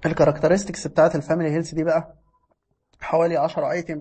الكاركترستكس بتاعت الفاميلي هيلث دي بقى حوالي 10 ايتم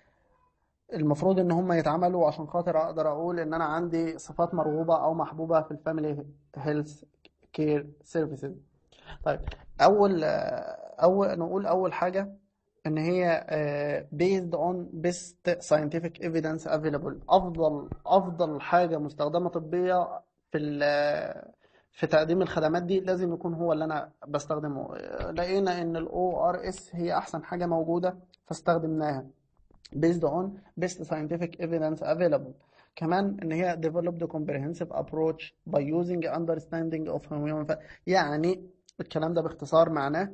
المفروض ان هم يتعملوا عشان خاطر اقدر اقول ان انا عندي صفات مرغوبه او محبوبه في الفاميلي هيلث كير سيرفيسز طيب اول اول نقول اول حاجه ان هي آه، based on best scientific evidence available افضل افضل حاجه مستخدمه طبيه في ال- في تقديم الخدمات دي لازم يكون هو اللي انا بستخدمه آه، لقينا ان الاو ار اس هي احسن حاجه موجوده فاستخدمناها based on best scientific evidence available كمان ان هي developed a comprehensive approach by using understanding of human fa- يعني الكلام ده باختصار معناه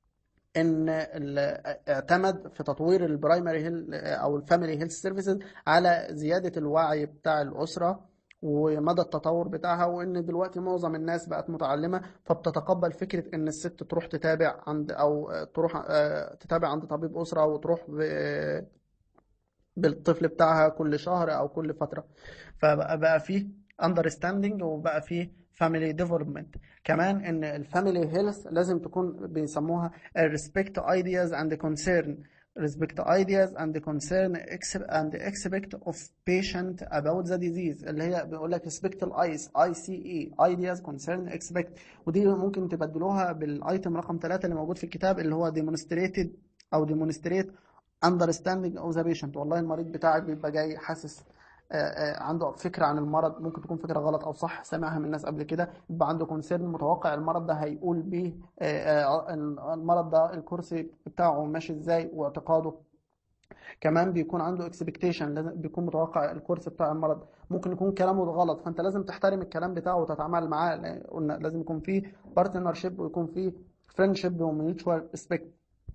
ان ال- اعتمد في تطوير البرايمري هيل او الفاميلي هيلث سيرفيسز على زياده الوعي بتاع الاسره ومدى التطور بتاعها وان دلوقتي معظم الناس بقت متعلمه فبتتقبل فكره ان الست تروح تتابع عند او تروح آه، تتابع عند طبيب اسره وتروح ب- بالطفل بتاعها كل شهر او كل فتره فبقى بقى فيه understanding وبقى فيه family development كمان ان الفاميلي هيلث لازم تكون بيسموها respect ideas and concern respect ideas and concern ex- and expect of patient about the disease اللي هي بيقول لك respect الايس اي سي اي ideas concern expect ودي ممكن تبدلوها بالايتم رقم ثلاثة اللي موجود في الكتاب اللي هو demonstrated او demonstrate understanding of the patient والله المريض بتاعك بيبقى جاي حاسس آه، آه، عنده فكرة عن المرض ممكن تكون فكرة غلط أو صح سامعها من الناس قبل كده يبقى عنده كونسيرن متوقع المرض ده هيقول بيه آه، آه، المرض ده الكرسي بتاعه ماشي ازاي واعتقاده كمان بيكون عنده اكسبكتيشن لازم بيكون متوقع الكورس بتاع المرض ممكن يكون كلامه غلط فانت لازم تحترم الكلام بتاعه وتتعامل معاه لأن قلنا لازم يكون فيه بارتنر شيب ويكون فيه فريندشيب وميوتشوال ريسبكت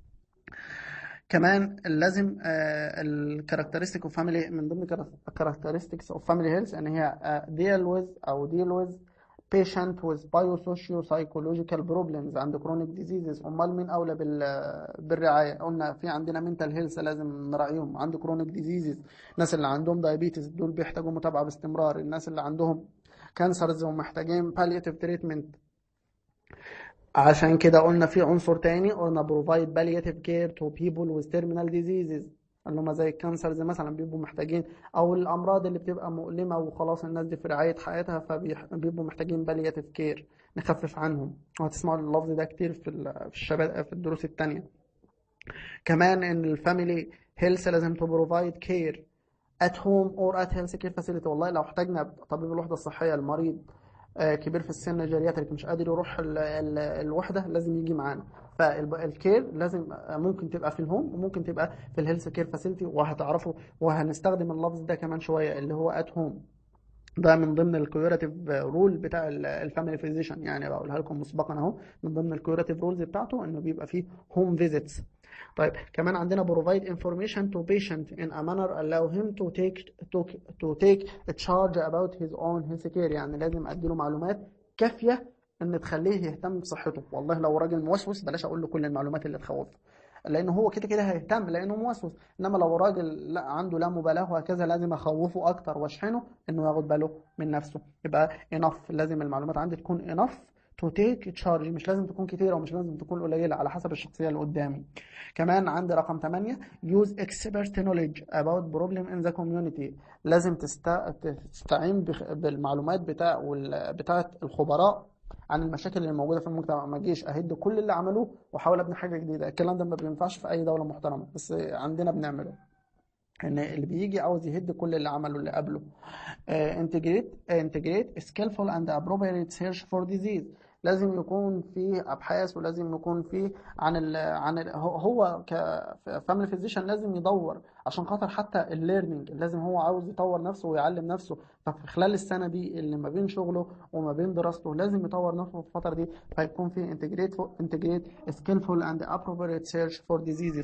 كمان لازم الكاركترستيك اوف فاميلي من ضمن الكاركترستكس اوف فاميلي هيلث ان هي ديل ويز او ديل ويز patient with biosocial psychological problems and chronic diseases امال مين اولى بال- بالرعايه قلنا في عندنا mental health لازم نراعيهم عنده chronic diseases الناس اللي عندهم diabetes دول بيحتاجوا متابعه باستمرار الناس اللي عندهم كانسرز ومحتاجين palliative treatment عشان كده قلنا في عنصر تاني قلنا provide palliative care to people with terminal diseases اللي هم زي الكانسرز مثلا بيبقوا محتاجين او الامراض اللي بتبقى مؤلمه وخلاص الناس دي في رعايه حياتها فبيبقوا محتاجين palliative care نخفف عنهم وهتسمعوا اللفظ ده كتير في ال- في الشباب في الدروس التانية كمان ان الفاميلي هيلث لازم تبروفايد كير at home or at health care facility والله لو احتاجنا طبيب الوحدة الصحية المريض آه، كبير في السن جيرياتريك مش قادر يروح ال- ال- الوحدة لازم يجي معانا فالكير لازم آه، ممكن تبقى في الهوم وممكن تبقى في الهيلث كير فاسيلتي وهتعرفوا وهنستخدم اللفظ ده كمان شوية اللي هو at home ده من ضمن الكيوراتيف رول بتاع الفاميلي فيزيشن يعني بقولها لكم مسبقا اهو من ضمن الكيوراتيف رولز بتاعته انه بيبقى فيه هوم فيزيتس طيب كمان عندنا provide information to patient in a manner allow him to take to, to take a charge about his own health care يعني لازم اديله معلومات كافيه ان تخليه يهتم بصحته والله لو راجل موسوس بلاش اقول له كل المعلومات اللي تخوفه لان هو كده كده هيهتم لانه موسوس انما لو راجل لا عنده لا مبالاه وهكذا لازم اخوفه اكتر واشحنه انه ياخد باله من نفسه يبقى enough لازم المعلومات عندي تكون enough to take charge مش لازم تكون كتيرة ومش لازم تكون قليلة على حسب الشخصية اللي قدامي كمان عندي رقم 8 use expert knowledge about problem in the community لازم تست... تستعين بخ... بالمعلومات بتاع وال... بتاعة الخبراء عن المشاكل اللي موجودة في المجتمع ما اجيش اهد كل اللي عملوه واحاول ابني حاجة جديدة الكلام ده ما بينفعش في اي دولة محترمة بس عندنا بنعمله ان اللي بيجي عاوز يهد كل اللي عمله اللي قبله انتجريت انتجريت skillful and appropriate search for disease لازم يكون في ابحاث ولازم يكون في عن ال عن ال هو- هو كفاميلي فيزيشن لازم يدور عشان خاطر حتى الليرنينج لازم هو عاوز يطور نفسه ويعلم نفسه ففي خلال السنه دي اللي ما بين شغله وما بين دراسته لازم يطور نفسه في الفتره دي فيكون في انتجريت انتجريت skillful and appropriate search for diseases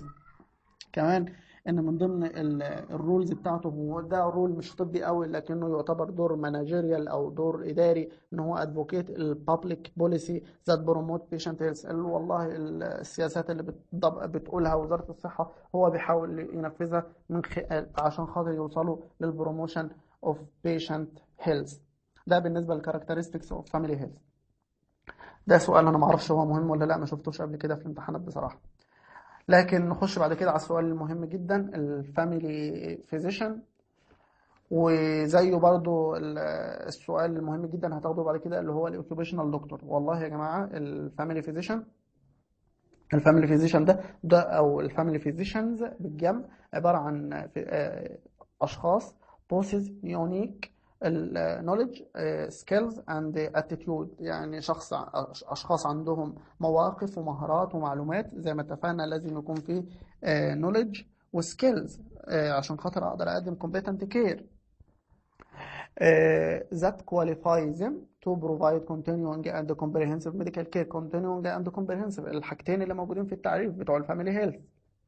كمان ان من ضمن ال- الرولز بتاعته هو ده رول مش طبي قوي لكنه يعتبر دور مانجيريال او دور اداري ان هو ادفوكيت البابليك بوليسي ذات بروموت بيشنت هيلث والله السياسات اللي بتضب- بتقولها وزاره الصحه هو بيحاول ينفذها من خ... عشان خاطر يوصلوا للبروموشن اوف بيشنت هيلث ده بالنسبه للكاركترستكس اوف فاميلي هيلث ده سؤال انا ما اعرفش هو مهم ولا لا ما شفتوش قبل كده في الامتحانات بصراحه لكن نخش بعد كده على السؤال المهم جدا الفاميلي فيزيشن وزيه برضو ال- السؤال المهم جدا هتاخده بعد كده اللي هو الاوكيوبيشنال دكتور والله يا جماعه الفاميلي فيزيشن الفاميلي فيزيشن ده ده او الفاميلي فيزيشنز بالجمع عباره عن في- آه، اشخاص possess unique knowledge آه، skills and attitude يعني شخص ع- اشخاص عندهم مواقف ومهارات ومعلومات زي ما اتفقنا لازم يكون في آه، knowledge وسكيلز عشان خاطر اقدر اقدم competent care uh, that qualifies them to provide continuing and comprehensive medical care continuing and comprehensive الحاجتين اللي موجودين في التعريف بتوع الفاميلي هيلث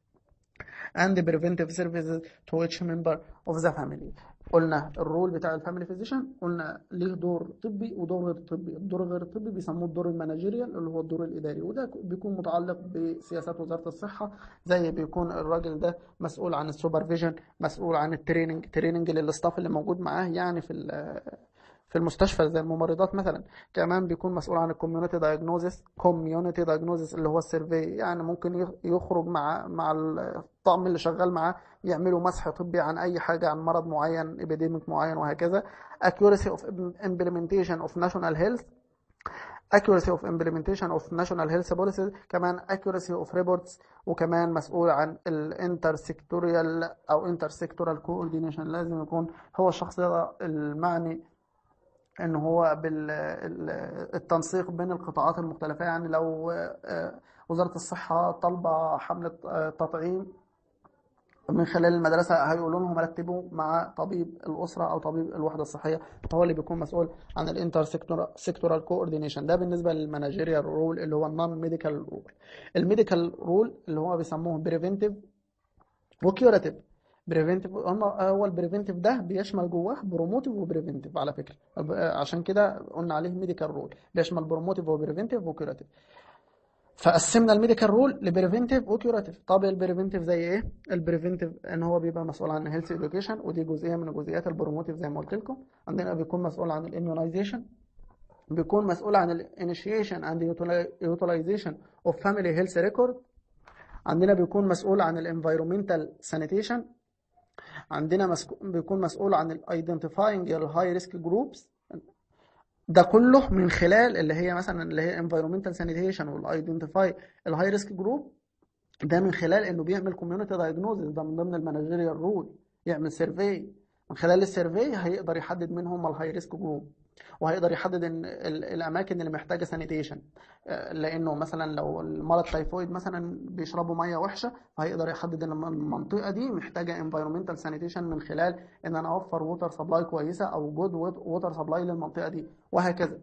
and preventive services to each member of the family قلنا الرول بتاع الفاميلي فيزيشن قلنا ليه دور طبي ودور غير طبي الدور غير الطبي بيسموه الدور المانجيريال اللي هو الدور الاداري وده بيكون متعلق بسياسات وزاره الصحه زي بيكون الراجل ده مسؤول عن السوبرفيجن مسؤول عن التريننج تريننج للاستاف اللي موجود معاه يعني في ال- في المستشفى زي الممرضات مثلا كمان بيكون مسؤول عن الكوميونتي دايجنوزس كوميونتي دايجنوزس اللي هو السيرفي يعني ممكن يخ- يخرج مع مع الطاقم اللي شغال معاه يعملوا مسح طبي عن اي حاجه عن مرض معين ابيديميك معين وهكذا accuracy of implementation of national health accuracy of implementation of national health policies كمان accuracy of reports وكمان مسؤول عن الانترسكتوريال او انترسكتورال coordination لازم يكون هو الشخص ده المعني ان هو بالتنسيق بين القطاعات المختلفة يعني لو آه، وزارة الصحة طالبة حملة آه، تطعيم من خلال المدرسة هيقولوا لهم رتبوا مع طبيب الأسرة أو طبيب الوحدة الصحية هو اللي بيكون مسؤول عن الانتر سيكتورال كوردينيشن ده بالنسبة للمانجيريال رول اللي هو النون ميديكال رول الميديكال رول اللي هو بيسموه بريفنتيف وكيوراتيف بريفنتيف هو البريفنتيف ده بيشمل جواه بروموتيف وبريفنتيف على فكرة عشان كده قلنا عليه ميديكال رول بيشمل بروموتيف وبريفنتيف وكيوراتيف فقسمنا الميديكال رول لبريفنتيف وكيوراتيف طب البريفنتيف زي ايه البريفنتيف ان هو بيبقى مسؤول عن هيلث اديوكيشن ودي جزئيه من جزئيات البروموتيف زي ما قلت لكم عندنا بيكون مسؤول عن الاميونايزيشن بيكون مسؤول عن الانيشيشن اند يوتيلايزيشن اوف فاميلي هيلث ريكورد عندنا بيكون مسؤول عن الانفايرومنتال سانيتيشن عندنا مسكو- بيكون مسؤول عن الايدنتيفاينج الهاي ريسك جروبس ده كله من خلال اللي هي مثلا اللي هي environmental sanitation والايدنتيفاي الهاي ريسك جروب ده من خلال انه بيعمل كوميونتي دايجنوزز ده من ضمن المانجيريال رول يعمل سيرفي من خلال السيرفي هيقدر يحدد مين هم الهاي ريسك جروب وهيقدر يحدد ان ال- الاماكن اللي محتاجه سانيتيشن لانه مثلا لو المرض تايفويد مثلا بيشربوا ميه وحشه فهيقدر يحدد ان المنطقه دي محتاجه انفايرمنتال سانيتيشن من خلال ان انا اوفر ووتر سبلاي كويسه او جود ووتر سبلاي للمنطقه دي وهكذا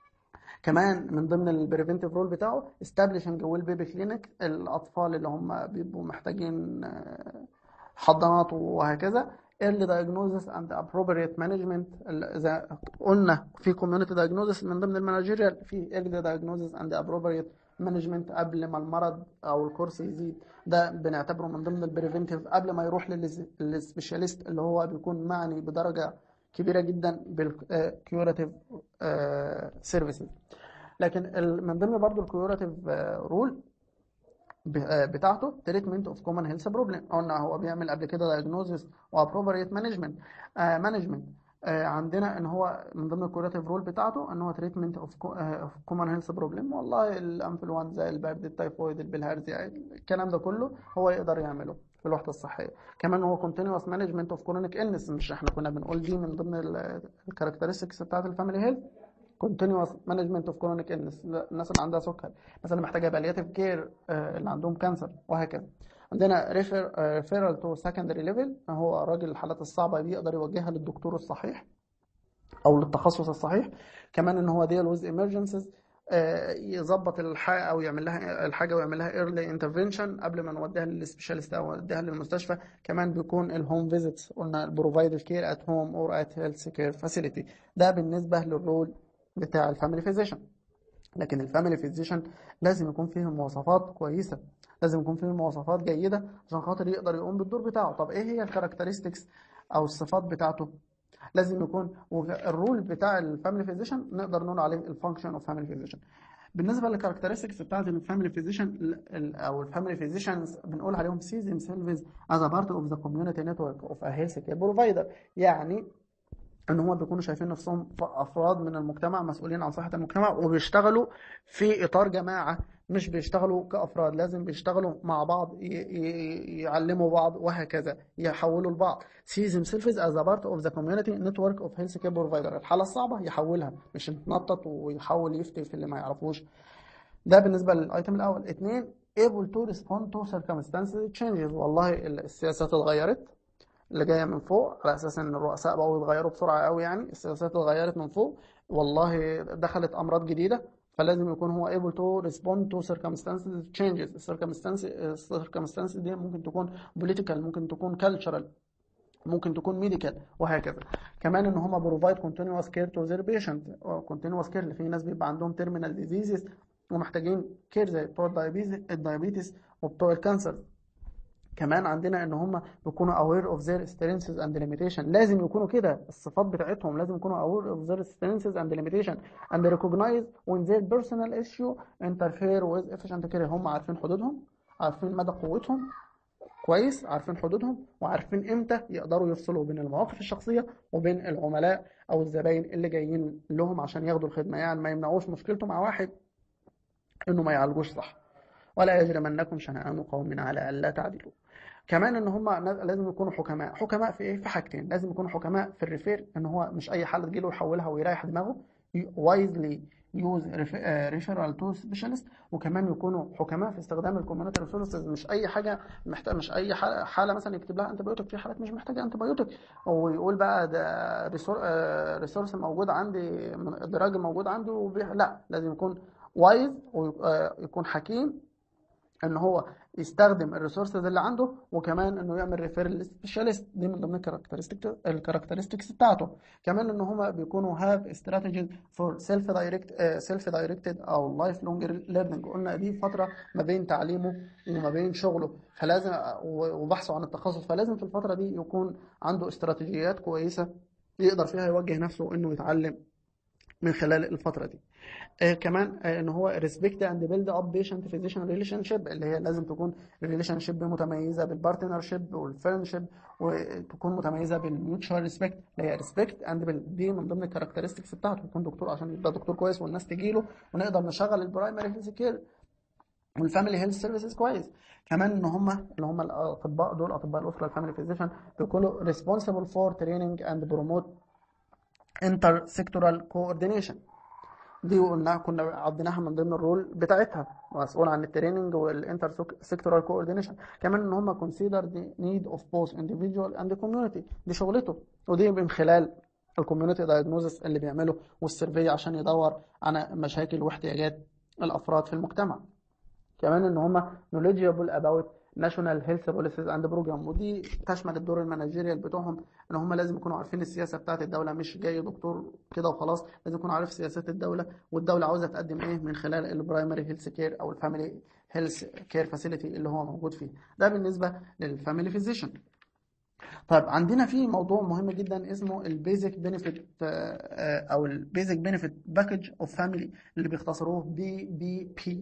كمان من ضمن البريفنتيف رول بتاعه establishing ويل بيبي كلينيك الاطفال اللي هم بيبقوا محتاجين آه، حضانات وهكذا early diagnosis and appropriate management ال- اذا قلنا في community diagnosis من ضمن المانجيريال في early diagnosis and appropriate management قبل ما المرض او الكورس يزيد ده بنعتبره من ضمن البريفنتيف قبل ما يروح للسبيشاليست اللي هو بيكون معني بدرجه كبيره جدا بالكيوراتيف سيرفيسز لكن ال- من ضمن برضو الكيوراتيف رول بتاعته تريتمنت اوف كومن هيلث بروبلم قلنا هو بيعمل قبل كده دايجنوزس وابروبريت مانجمنت مانجمنت عندنا ان هو من ضمن الكوراتيف رول بتاعته ان هو تريتمنت اوف كومن هيلث بروبلم والله الانفلونزا الباب التايفويد البلهارزيا الكلام ده كله هو يقدر يعمله في الوحده الصحيه كمان هو كونتينوس مانجمنت اوف كرونيك النس مش احنا كنا بنقول دي من ضمن الكاركترستكس بتاعت الفاميلي هيلث continuous management of chronic illness الناس اللي عندها سكر الناس اللي محتاجه بالياتيف كير اللي عندهم كانسر وهكذا عندنا ريفر ريفيرال تو سكندري ليفل هو راجل الحالات الصعبه بيقدر يوجهها للدكتور الصحيح او للتخصص الصحيح كمان ان هو ديال ويز ايمرجنسيز يظبط الحاجه او يعمل لها الحاجه ويعمل لها ايرلي انترفنشن قبل ما نوديها للسبيشاليست او نوديها للمستشفى كمان بيكون الهوم فيزيتس قلنا البروفايد كير ات هوم اور ات هيلث كير فاسيلتي ده بالنسبه للرول بتاع الفاميلي فيزيشن لكن الفاميلي فيزيشن لازم يكون فيه مواصفات كويسه لازم يكون فيه مواصفات جيده عشان خاطر يقدر يقوم بالدور بتاعه طب ايه هي الكاركترستكس او الصفات بتاعته لازم يكون الرول بتاع الفاميلي فيزيشن نقدر نقول عليه الفانكشن اوف فاميلي فيزيشن بالنسبه للكاركترستكس بتاعت الفاميلي فيزيشن او الفاميلي فيزيشنز بنقول عليهم سي ذيم سيلفز از بارت اوف ذا كوميونتي نتورك اوف ا هيلث كير بروفايدر يعني ان هم بيكونوا شايفين نفسهم افراد من المجتمع مسؤولين عن صحه المجتمع وبيشتغلوا في اطار جماعه مش بيشتغلوا كافراد لازم بيشتغلوا مع بعض يعلموا بعض وهكذا يحولوا لبعض see themselves as a part of the community network of healthcare provider الحاله الصعبه يحولها مش يتنطط ويحاول يفتي في اللي ما يعرفوش ده بالنسبه للايتم الاول اثنين able to respond to circumstances changes والله السياسات اتغيرت اللي جايه من فوق على اساس ان الرؤساء بقوا يتغيروا بسرعه قوي يعني السياسات اتغيرت من فوق والله دخلت امراض جديده فلازم يكون هو able to respond to circumstances changes circumstances circumstances دي ممكن تكون political ممكن تكون cultural ممكن تكون medical وهكذا كمان ان هم provide continuous care to their patient continuous care في ناس بيبقى عندهم terminal diseases ومحتاجين كير زي بتوع الدايابيتس وبتوع الكانسر كمان عندنا ان هم بيكونوا aware of their strengths and limitation لازم يكونوا كده الصفات بتاعتهم لازم يكونوا aware of their strengths and limitation and recognize when their personal issue interfere with efficient care هم عارفين حدودهم عارفين مدى قوتهم كويس عارفين حدودهم وعارفين امتى يقدروا يفصلوا بين المواقف الشخصيه وبين العملاء او الزباين اللي جايين لهم عشان ياخدوا الخدمه يعني ما يمنعوش مشكلته مع واحد انه ما يعالجوش صح ولا يجرمنكم شنآن قوم على الا تعدلوا كمان ان هم لازم يكونوا حكماء حكماء في ايه في حاجتين لازم يكونوا حكماء في الريفير ان هو مش اي حاله تجيله يحولها ويريح دماغه وايزلي يوز ريفيرال تو سبيشالست وكمان يكونوا حكماء في استخدام الكوميونتي ريسورسز مش اي حاجه محتاج مش اي حاله, حالة مثلا يكتب لها انتي بايوتيك في حالات مش محتاجه انتي بايوتيك ويقول بقى ده ريسورس موجود عندي دراج موجود عنده لا لازم يكون وايز ويكون حكيم ان هو يستخدم الريسورسز اللي عنده وكمان انه يعمل ريفير للسبيشالست دي من ضمن الكاركترستيك الكاركترستكس بتاعته كمان ان هم بيكونوا هاف استراتيجيز فور سيلف دايركت سيلف دايركتد او لايف لونج ليرنينج قلنا دي فتره ما بين تعليمه وما بين شغله فلازم وبحثه عن التخصص فلازم في الفتره دي يكون عنده استراتيجيات كويسه يقدر فيها يوجه نفسه انه يتعلم من خلال الفتره دي آه كمان آه ان هو ريسبكت اند بيلد اب بيشنت فيزيشن ريليشن شيب اللي هي لازم تكون ريليشن شيب متميزه بالبارتنر شيب والفريندشيب وتكون متميزه بالميوتشوال ريسبكت اللي هي ريسبكت اند دي من ضمن الكاركترستكس بتاعته يكون دكتور عشان يبقى دكتور كويس والناس تجي له ونقدر نشغل البرايمري هيلث كير والفاميلي هيلث سيرفيسز كويس كمان ان هم اللي هم الاطباء دول اطباء الاسره الفاميلي فيزيشن بيكونوا ريسبونسبل فور تريننج اند بروموت انتر سيكتورال كوردينيشن دي قلنا كنا عديناها من ضمن الرول بتاعتها مسؤول عن التريننج والانتر سيكتورال كوردينيشن كمان ان هم كونسيدر ذا نيد اوف بوث individual اند كوميونتي دي شغلته ودي من خلال الكوميونتي دايجنوزس اللي بيعمله والسيرفي عشان يدور على مشاكل واحتياجات الافراد في المجتمع كمان ان هم knowledgeable about ناشونال هيلث بوليسيز اند بروجرام ودي تشمل الدور المانجيريال بتوعهم ان هم لازم يكونوا عارفين السياسه بتاعه الدوله مش جاي دكتور كده وخلاص لازم يكون عارف سياسات الدوله والدوله عاوزه تقدم ايه من خلال البرايمري هيلث كير او الفاميلي هيلث كير فاسيلتي اللي هو موجود فيه ده بالنسبه للفاميلي فيزيشن طيب عندنا في موضوع مهم جدا اسمه البيزك بينيفيت او البيزك بينيفيت باكج اوف فاميلي اللي بيختصروه بي بي بي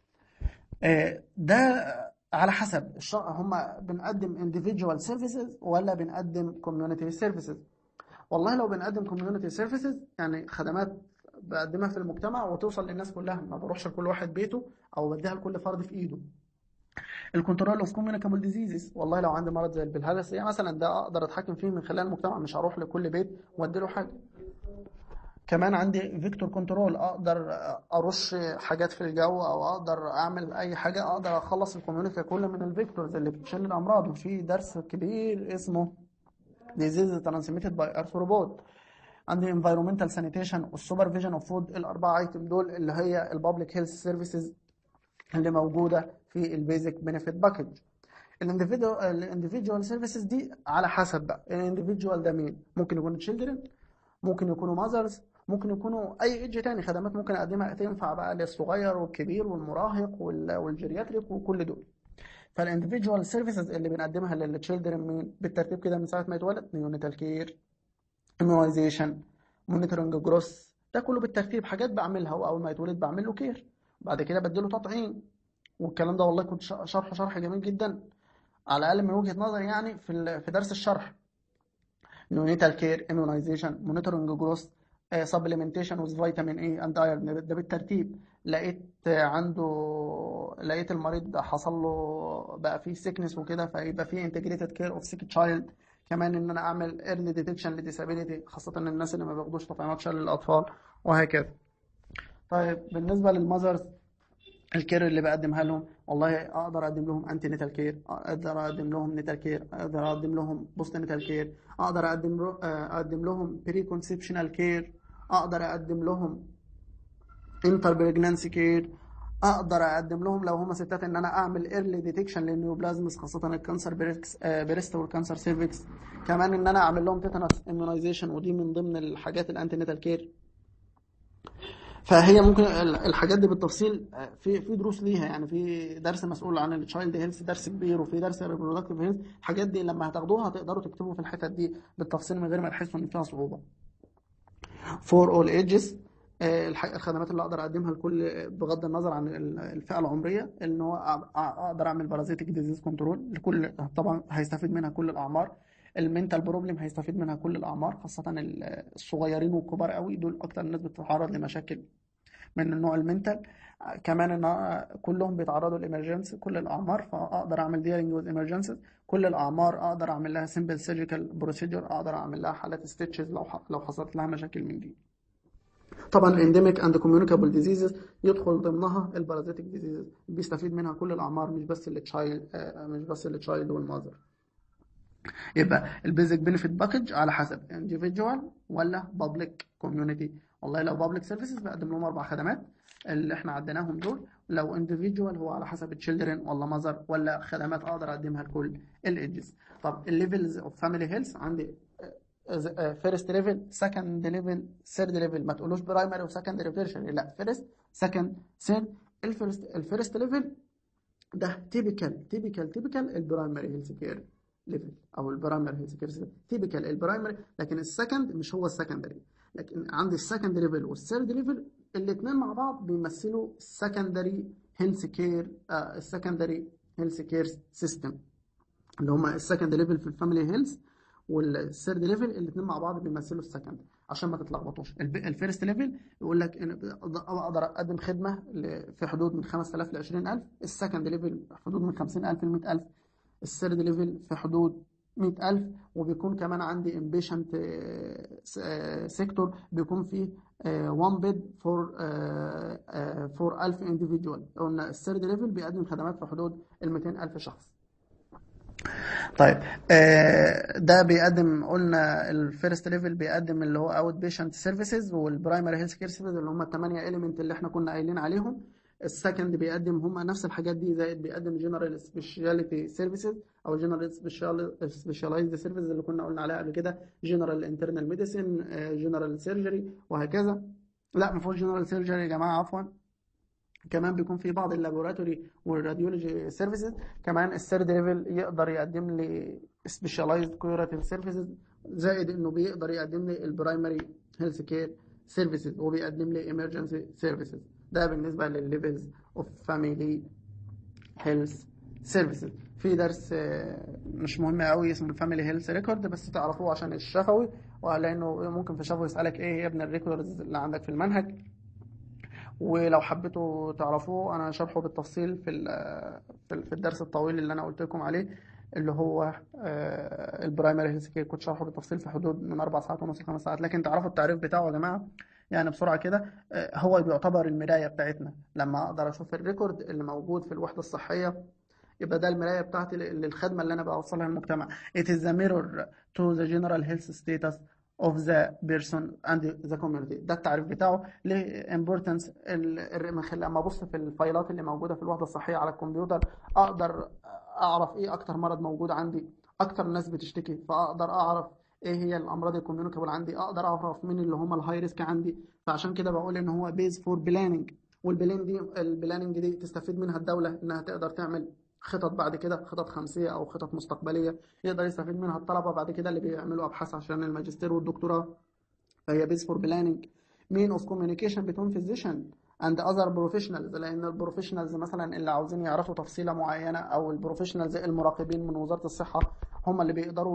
ده على حسب هم بنقدم individual services ولا بنقدم community services والله لو بنقدم community services يعني خدمات بقدمها في المجتمع وتوصل للناس كلها ما بروحش لكل واحد بيته او بديها لكل فرد في ايده الكنترول اوف كوميونيكابل ديزيزز والله لو عندي مرض زي البلهارسيا مثلا ده اقدر اتحكم فيه من خلال المجتمع مش هروح لكل بيت وادي له حاجه كمان عندي فيكتور كنترول اقدر ارش حاجات في الجو او اقدر اعمل اي حاجه اقدر اخلص الكوميونتي كله من الفيكتورز اللي بتشيل الامراض وفي درس كبير اسمه disease transmitted by arthropod عندي environmental sanitation والسوبرفيجن اوف فود الاربعه ايتم دول اللي هي البابليك هيلث سيرفيسز اللي موجوده في البيزك بنفيت باكج الانديفيدوال سيرفيسز دي على حسب بقى الانديفيدوال ده مين ممكن يكونوا تشيلدرن ممكن يكونوا ماذرز ممكن يكونوا اي ايدج تاني خدمات ممكن اقدمها تنفع بقى للصغير والكبير والمراهق والجيرياتريك وكل دول فالانديفيدوال سيرفيسز اللي بنقدمها للتشيلدرن مين بالترتيب كده من ساعه ما يتولد نيونيتال كير immunization مونيتورنج جروس ده كله بالترتيب حاجات بعملها واول ما يتولد بعمل له كير بعد كده بديله تطعيم والكلام ده والله كنت شا- شرحه شرح جميل جدا على الاقل من وجهة نظري يعني في ال- في درس الشرح نيونيتال كير اميونايزيشن مونيتورنج جروث سبلمنتيشن وذ فيتامين اي اند ايرون ده بالترتيب لقيت آه، عنده لقيت المريض حصل له بقى فيه سيكنس وكده فيبقى فيه انتجريتد كير اوف سيك تشايلد كمان ان انا اعمل ايرلي ديتكشن لديسابيليتي خاصه الناس اللي ما بياخدوش تطعيمات شلل الاطفال وهكذا طيب بالنسبه للمذرز الكير اللي بقدمها لهم والله اقدر اقدم لهم انتي نيتال كير اقدر اقدم لهم نيتال كير اقدر اقدم لهم بوست نيتال كير اقدر اقدم له- آه، اقدم لهم بري كونسبشنال كير اقدر اقدم لهم انتر بريجنانسي كير اقدر اقدم لهم لو هم ستات ان انا اعمل ايرلي ديتكشن للنيوبلازمز خاصه الكانسر بريكس آه، بريست والكانسر سيرفكس كمان ان انا اعمل لهم تيتانوس اميونايزيشن ودي من ضمن الحاجات الانتي نيتال كير فهي ممكن ال- الحاجات دي بالتفصيل آه، في في دروس ليها يعني في درس مسؤول عن التشايلد هيلث درس كبير وفي درس ريبرودكتيف هيلث الحاجات دي لما هتاخدوها هتقدروا تكتبوا في الحتت دي بالتفصيل من غير ما تحسوا ان فيها صعوبه فور اول ايجز الخدمات اللي اقدر اقدمها لكل بغض النظر عن ال- الفئه العمريه ان هو أ- أ- اقدر اعمل بارازيتك ديزيز كنترول لكل طبعا هيستفيد منها كل الاعمار المنتال بروبلم هيستفيد منها كل الاعمار خاصه ال- الصغيرين والكبار قوي دول اكتر الناس بتتعرض لمشاكل من النوع المنتال كمان ان كلهم بيتعرضوا للامرجنسي كل الاعمار فاقدر اعمل ديالينج وذ امرجنسي كل الاعمار اقدر اعمل لها سمبل سيرجيكال بروسيدور اقدر اعمل لها حالات ستيتشز لو ح- لو حصلت لها مشاكل من دي طبعا الانديميك اند كوميونيكابل ديزيزز يدخل ضمنها البارازيتيك ديزيزز بيستفيد منها كل الاعمار مش بس التشايلد مش بس التشايلد والماذر يبقى البيزك بنفيت باكج على حسب individual ولا public community والله لو public services بقدم لهم اربع خدمات اللي احنا عديناهم دول لو individual هو على حسب children ولا mother ولا خدمات اقدر اقدمها لكل الايدجز طب الليفلز اوف فاميلي هيلث عندي فيرست ليفل سكند ليفل ثيرد ليفل ما تقولوش برايمري وسكندري وتيرشري لا فيرست سكند ثيرد الفيرست الفيرست ليفل ده تيبيكال تيبيكال تيبيكال البرايمري هيلث كير ليفل او البرايمري هيلث كير تيبيكال البرايمري لكن السكند مش هو السكندري لكن عندي السكند ليفل والثيرد ليفل الاثنين مع بعض بيمثلوا السكندري هيلث كير السكندري هيلث كير سيستم اللي هم السكند ليفل في الفاميلي هيلث والثيرد ليفل الاثنين مع بعض بيمثلوا السكند عشان ما تتلخبطوش الب- الفيرست ليفل يقول لك إن اقدر اقدم خدمه ل- في حدود من 5000 ل 20000 السكند ليفل حدود من 50000 ل 100000 الثيرد ليفل في حدود 100000 وبيكون كمان عندي امبيشنت سيكتور بيكون فيه 1 بيد فور فور 1000 انديفيدوال قلنا الثيرد ليفل بيقدم خدمات في حدود ال 200000 شخص طيب آه، ده بيقدم قلنا الفيرست ليفل بيقدم اللي هو اوت بيشنت سيرفيسز والبرايمري هيلث كير سيرفيسز اللي هم الثمانيه اليمنت اللي احنا كنا قايلين عليهم السكند بيقدم هم نفس الحاجات دي زائد بيقدم جنرال سبيشاليتي سيرفيسز او جنرال سبيشاليزد سيرفيسز اللي كنا قلنا عليها قبل كده جنرال انترنال ميديسين جنرال سيرجري وهكذا لا ما فيهوش جنرال سيرجري يا جماعه عفوا كمان بيكون في بعض اللابوراتوري والراديولوجي سيرفيسز كمان الثيرد ليفل يقدر يقدم لي سبيشاليزد كيوراتيف سيرفيسز زائد انه بيقدر يقدم لي البرايمري هيلث كير سيرفيسز وبيقدم لي ايمرجنسي سيرفيسز ده بالنسبه للليفلز اوف فاميلي هيلث سيرفيسز في درس آه، مش مهم قوي اسمه الفاميلي هيلث ريكورد بس تعرفوه عشان الشفوي ولانه ممكن في الشفوي يسالك ايه هي ابن الريكوردز اللي عندك في المنهج ولو حبيتوا تعرفوه انا شرحه بالتفصيل في ال- في ال- في الدرس الطويل اللي انا قلت لكم عليه اللي هو البرايمري هيلث كير كنت شرحه بالتفصيل في حدود من اربع ساعات ونص لخمس ساعات لكن تعرفوا التعريف بتاعه يا جماعه يعني بسرعه كده آه، هو بيعتبر المرايه بتاعتنا لما اقدر اشوف الريكورد اللي موجود في الوحده الصحيه يبقى ده المرايه بتاعتي لل- للخدمه اللي انا بوصلها للمجتمع it is the mirror to the general health status of the person and the community ده التعريف بتاعه ليه importance ال- ال- من خلال لما ابص في الفايلات اللي موجوده في الوحده الصحيه على الكمبيوتر اقدر اعرف ايه اكتر مرض موجود عندي اكتر ناس بتشتكي فاقدر اعرف ايه هي الامراض الكوميونيكابل عندي اقدر اعرف مين اللي هم الهاي ريسك عندي فعشان كده بقول ان هو بيز فور بلاننج والبلان دي البلاننج دي تستفيد منها الدوله انها تقدر تعمل خطط بعد كده خطط خمسيه او خطط مستقبليه يقدر يستفيد منها الطلبه بعد كده اللي بيعملوا ابحاث عشان الماجستير والدكتوراه فهي بيز فور بلاننج مين اوف كوميونيكيشن بتوين فيزيشن and other professionals لان البروفيشنالز مثلا اللي عاوزين يعرفوا تفصيله معينه او البروفيشنالز المراقبين من وزاره الصحه هم اللي بيقدروا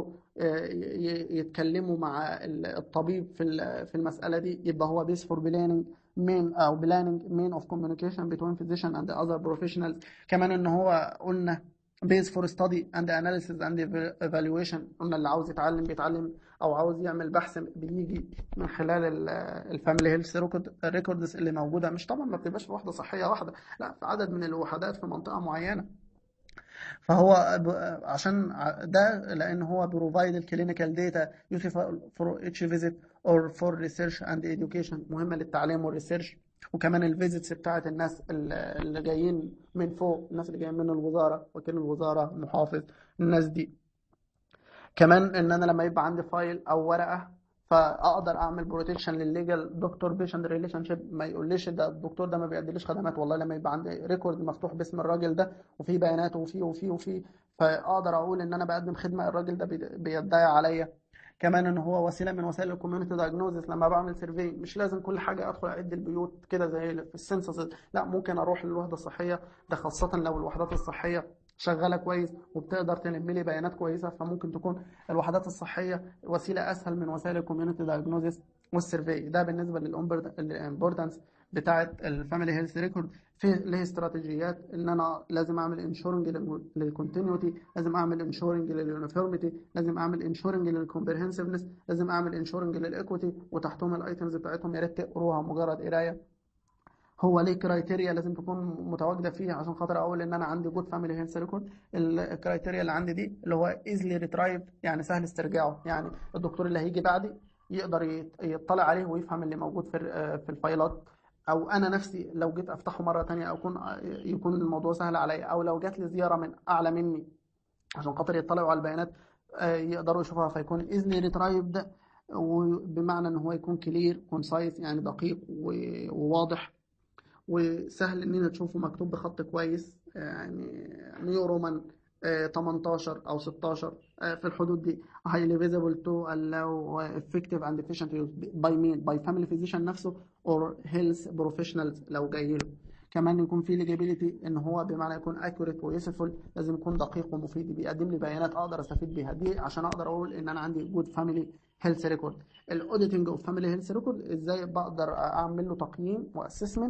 يتكلموا مع الطبيب في في المساله دي يبقى هو بيس فور بلاننج مين او بلاننج مين اوف كوميونيكيشن بين فيزيشن اند اذر بروفيشنالز كمان ان هو قلنا بيز فور ستادي اند اناليسيز اند ايفالويشن قلنا اللي عاوز يتعلم بيتعلم او عاوز يعمل بحث بيجي من خلال الفاميلي هيلث ريكوردز اللي موجوده مش طبعا ما بتبقاش في وحده صحيه واحده لا في عدد من الوحدات في منطقه معينه فهو عشان ده لان هو بروفايد الكلينيكال داتا يوسفول فور اتش فيزيت اور فور ريسيرش اند اديوكيشن مهمه للتعليم والريسيرش وكمان الفيزيتس بتاعت الناس اللي جايين من فوق الناس اللي جايين من الوزاره وكيل الوزاره المحافظ الناس دي كمان ان انا لما يبقى عندي فايل او ورقه فاقدر اعمل بروتكشن للليجل دكتور بيشنت ريليشن شيب ما يقوليش ده الدكتور ده ما بيقدمليش خدمات والله لما يبقى عندي ريكورد مفتوح باسم الراجل ده وفي بياناته وفي وفي وفي فاقدر اقول ان انا بقدم خدمه الراجل ده بيدعي عليا كمان ان هو وسيله من وسائل الكوميونتي دايجنوزس لما بعمل سيرفي مش لازم كل حاجه ادخل اعد البيوت كده زي في السنسس لا ممكن اروح للوحده الصحيه ده خاصه لو الوحدات الصحيه شغاله كويس وبتقدر تلم لي بيانات كويسه فممكن تكون الوحدات الصحيه وسيله اسهل من وسائل الكوميونتي دايجنوزس والسيرفي ده بالنسبه للامبورتنس بتاعه الفاميلي هيلث ريكورد في له استراتيجيات ان انا لازم اعمل انشورنج للكونتينيوتي لازم اعمل انشورنج لليونيفورميتي لازم اعمل انشورنج للكومبريهنسفنس لازم اعمل انشورنج للايكويتي وتحتهم الايتمز بتاعتهم يا ريت تقروها مجرد قرايه هو ليه كرايتيريا لازم تكون متواجده فيه عشان خاطر اقول ان انا عندي جود فاميلي هيلث ريكورد الكرايتيريا اللي عندي دي اللي هو ايزلي ريترايف يعني سهل استرجاعه يعني الدكتور اللي هيجي بعدي يقدر يطلع عليه ويفهم اللي موجود في في الفايلات او انا نفسي لو جيت افتحه مره تانية او يكون يكون الموضوع سهل عليا او لو جات لي زياره من اعلى مني عشان خاطر يطلعوا على البيانات يقدروا يشوفوها فيكون اذن ريترايفد وبمعنى ان هو يكون كلير كونسايس يعني دقيق وواضح وسهل ان تشوفه مكتوب بخط كويس يعني نيورومان 18 او 16 في الحدود دي highly visible to allow effective and efficient use by مين by family physician نفسه or health professionals لو جاي له كمان يكون في legibility ان هو بمعنى يكون accurate ويوسفول لازم يكون دقيق ومفيد بيقدم لي بيانات اقدر استفيد بيها دي عشان اقدر اقول ان انا عندي good family health record الاوديتنج اوف فاميلي هيلث ريكورد ازاي بقدر اعمل له تقييم واسسمنت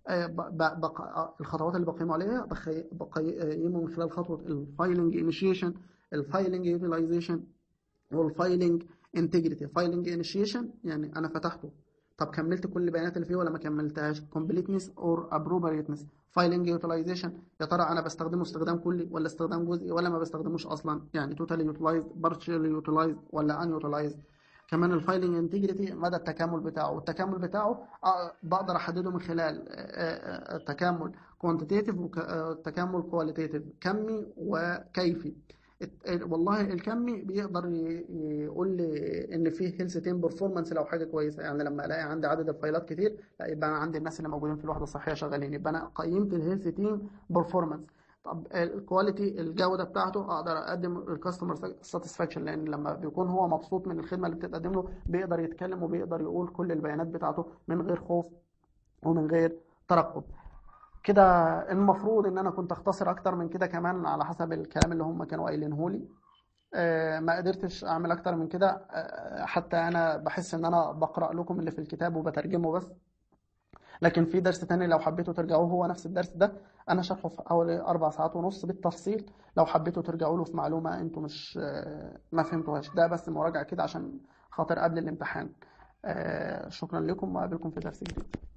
الخطوات اللي بقيمه عليها بقيمه من خلال خطوه الفايلنج انيشيشن الفايلنج يوتيلايزيشن والفايلنج انتجريتي فايلنج انيشيشن يعني انا فتحته طب كملت كل البيانات اللي فيه ولا ما كملتهاش كومبليتنس اور ابروبريتنس فايلنج يوتيلايزيشن يا ترى انا بستخدمه استخدام كلي ولا استخدام جزئي ولا ما بستخدموش اصلا يعني توتالي يوتيلايزد بارشلي يوتيلايزد ولا ان يوتيلايزد كمان الفايلنج انتجريتي مدى التكامل بتاعه والتكامل بتاعه بقدر احدده من خلال تكامل كوانتيتيف وتكامل كواليتيف كمي وكيفي والله الكمي بيقدر يقول لي ان فيه هيلث تيم برفورمانس لو حاجه كويسه يعني لما الاقي عندي عدد الفايلات كتير لا يبقى انا عندي الناس اللي موجودين في الوحده الصحيه شغالين يبقى انا قيمت الهيلث تيم برفورمانس طب الكواليتي الجوده بتاعته اقدر اقدم الكاستمر ساتسفاكشن لان لما بيكون هو مبسوط من الخدمه اللي بتتقدم له بيقدر يتكلم وبيقدر يقول كل البيانات بتاعته من غير خوف ومن غير ترقب كده المفروض ان انا كنت اختصر اكتر من كده كمان على حسب الكلام اللي هم كانوا قايلينه لي ما قدرتش اعمل اكتر من كده حتى انا بحس ان انا بقرا لكم اللي في الكتاب وبترجمه بس لكن في درس تاني لو حبيتوا ترجعوه هو نفس الدرس ده انا شرحه في حوالي اربع ساعات ونص بالتفصيل لو حبيتوا ترجعوا له في معلومه انتوا مش ما فهمتوهاش ده بس مراجعه كده عشان خاطر قبل الامتحان شكرا لكم واقابلكم في درس جديد